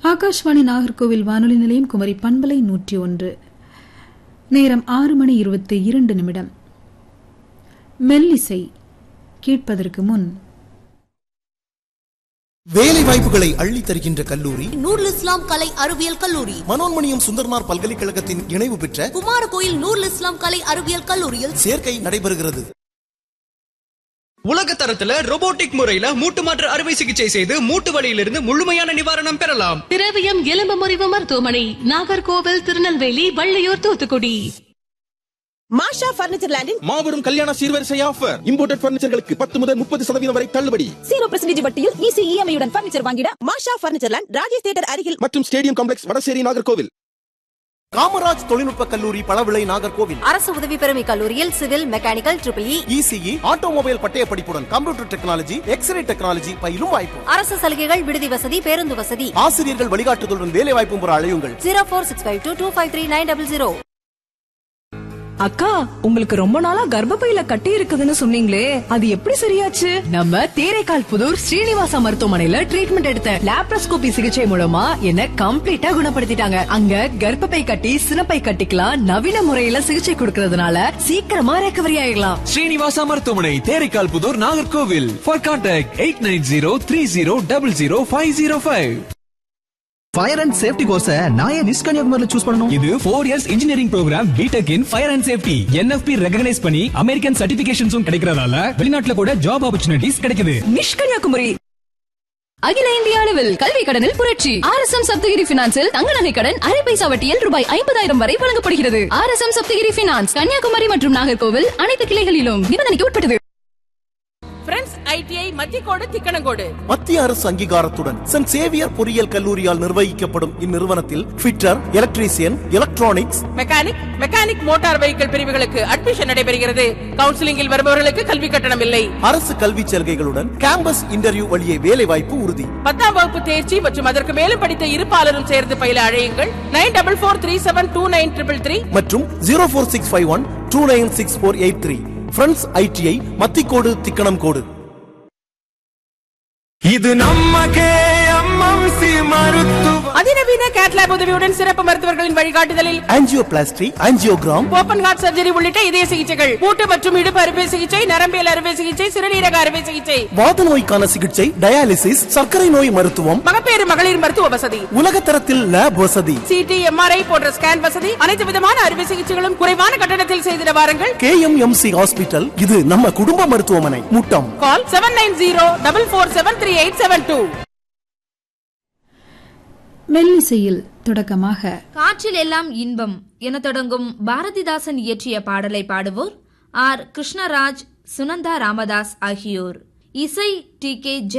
ஆகாஷ்வாணி நாகர்கோவில் வானொலி நிலையம் குமரி பண்பலை நூற்றி ஒன்று நேரம் ஆறு மணி இருபத்தி இரண்டு நிமிடம் மெல்லிசை கேட்பதற்கு முன் வேலை வாய்ப்புகளை அள்ளித் தருகின்ற கல்லூரி நூருல் இஸ்லாம் கலை அறிவியல் கல்லூரி மனோன்மணியம் சுந்தர்னார் பல்கலைக்கழகத்தின் இணைவு பெற்ற குமாரகோயில் நூருல் இஸ்லாம் கலை அறிவியல் கல்லூரியில் சேர்க்கை நடைபெறுகிறது உலக தரத்துல robotic முறையில மூட்டு மாற்று அறுவை சிகிச்சை செய்து மூட்டு வலியிலிருந்து முழுமையான நிவாரணம் பெறலாம் திரவியம் எலும்பு முறிவு மருத்துவமனை நாகர்கோவில் திருநெல்வேலி வள்ளியூர் தூத்துக்குடி மாஷா பர்னிச்சர் லேண்டின் மாபெரும் கல்யாண சீர்வரிசை ஆஃபர் இம்போர்ட்டட் பர்னிச்சர்களுக்கு பத்து முதல் முப்பது சதவீதம் வரை தள்ளுபடி சீரோ பிரசன்டேஜ் வட்டியில் ஈஸி இஎம்ஐயுடன் பர்னிச்சர் வாங்கிட Masha furniture land Rajesh theatre அருகில் மற்றும் ஸ்டேடியம் காம்ப்ளெக்ஸ் வடசேரி நாகர்கோவில் காமராஜ் தொழில்நுட்ப கல்லூரி பளவிளை நாகர்கோவில் அரசு உதவி பெறும் கல்லூரியில் civil mechanical triple E ECE automobile பட்டய படிப்புடன் கம்ப்யூட்டர் டெக்னாலஜி எக்ஸ்ரே டெக்னாலஜி பயிலும் வாய்ப்பு அரசு சலுகைகள் விடுதி வசதி பேருந்து வசதி ஆசிரியர்கள் வழிகாட்டுதலுடன் வேலை வாய்ப்பும் பெற அழையுங்கள் zero four six five two two five three nine double zero அக்கா உங்களுக்கு ரொம்ப நாளா கர்ப்பப்பையில கட்டி இருக்குதுன்னு சொன்னீங்களே அது எப்படி சரியாச்சு நம்ம தேரைக்கால் புதூர் ஸ்ரீனிவாசா மருத்துவமனையில ட்ரீட்மெண்ட் எடுத்த லாப்ரோஸ்கோபி சிகிச்சை மூலமா என்ன கம்ப்ளீட்டா குணப்படுத்திட்டாங்க அங்க கர்ப்பப்பை கட்டி சினப்பை கட்டிக்கலாம் நவீன முறையில சிகிச்சை கொடுக்கறதுனால சீக்கிரமா ரெக்கவரி ஆயிடலாம் ஸ்ரீனிவாசா மருத்துவமனை Theraikal Puthur Nagercoil for contact eight nine zero three zero double zero five zero five fire and safety கோர்ஸ நான் ஏன் மிஸ் கன்னியாகுமரியில சூஸ் பண்ணணும் இது four years engineering programme BTech in fire and safety NFP recognise பண்ணி அமெரிக்கன் சர்டிபிகேஷன்ஸும் கிடைக்கிறதால வெளிநாட்டுல கூட ஜாப் ஆப்பர்ச்சுனிட்டிஸ் கிடைக்குது நிஷ் கன்னியாகுமரி அகில இந்திய அளவில் கல்வி கடனில் புரட்சி ஆர் எஸ் எம் சப்தகிரி பினான்சில் தங்க நகை கடன் அரை பைசா வட்டியில் ரூபாய் ஐம்பதாயிரம் வரை வழங்கப்படுகிறது R S M Sapthagiri finance Kanyakumari மற்றும் நாகர்கோவில் அனைத்து கிளைகளிலும் நிபந்தனைக்கு உட்பட்டது ஃப்ரெண்ட்ஸ் ஐடிஐ மத்தியக்கோடு திக்கணங்கோடு மத்திய அரசு அங்கீகாரத்துடன் சென்ட் சேவியர் பொறியியல் கல்லூரியால் நிர்வகிக்கப்படும் இந்நிறுவனத்தில் fitter electrician electronics mechanic mechanic motor vehicle பிரிவுகளுக்கு அட்மிஷன் நடைபெறுகிறது கவுன்சிலிங்கில் வருபவர்களுக்கு கல்வி கட்டணம் இல்லை அரசு கல்விச் சலுகைகளுடன் கேம்பஸ் இன்டர்வியூ வழியே வேலை வாய்ப்பு உறுதி பத்தாம் வகுப்பு தேர்ச்சி மற்றும் அதற்கு மேலும் படித்த இருப்பாளரும் சேர்ந்து பயில அழையுங்கள் nine double four three seven two nine triple three மற்றும் zero four six five one two nine six four eight three friends ITI Mathicode Thikkanamcode இது நம்ம கேஎம்எம்சி மருத்துவ அதிநவீன கேட்லாப் உதவியுடன் சிறப்பு மருத்துவர்களின் வழிகாட்டுதலில் angioplasty angiogram open heart surgery உள்ளிட்ட இதய சிகிச்சைகள் மூட்டு மற்றும் இடுப்பு அறுவை சிகிச்சை நரம்பியல் அறுவை சிகிச்சை சிறுநீரக அறுவை சிகிச்சை வாத நோய்க்கான சிகிச்சை டயாலிசிஸ் சர்க்கரை நோய் மருத்துவம் மகப்பேறு மகளிர் மருத்துவ வசதி உலகத்தரத்தில் லேப் வசதி சிடி எம்ஆர்ஐ போன்ற ஸ்கேன் வசதி அனைத்து விதமான அறுவை சிகிச்சைகளும் குறைவான கட்டணத்தில் செய்திட வாருங்கள் கேஎம்எம்சி ஹாஸ்பிட்டல் இது நம்ம குடும்ப மருத்துவமனை Muttom call seven nine zero double four seven three eight seven two மெல்லிசையில் தொடக்கமாக காற்றில் எல்லாம் இன்பம் என தொடங்கும் பாரதிதாசன் இயற்றிய பாடலை பாடுவோர் ஆர் கிருஷ்ணராஜ் சுனந்தா ராமதாஸ் ஆகியோர் இசை டி கே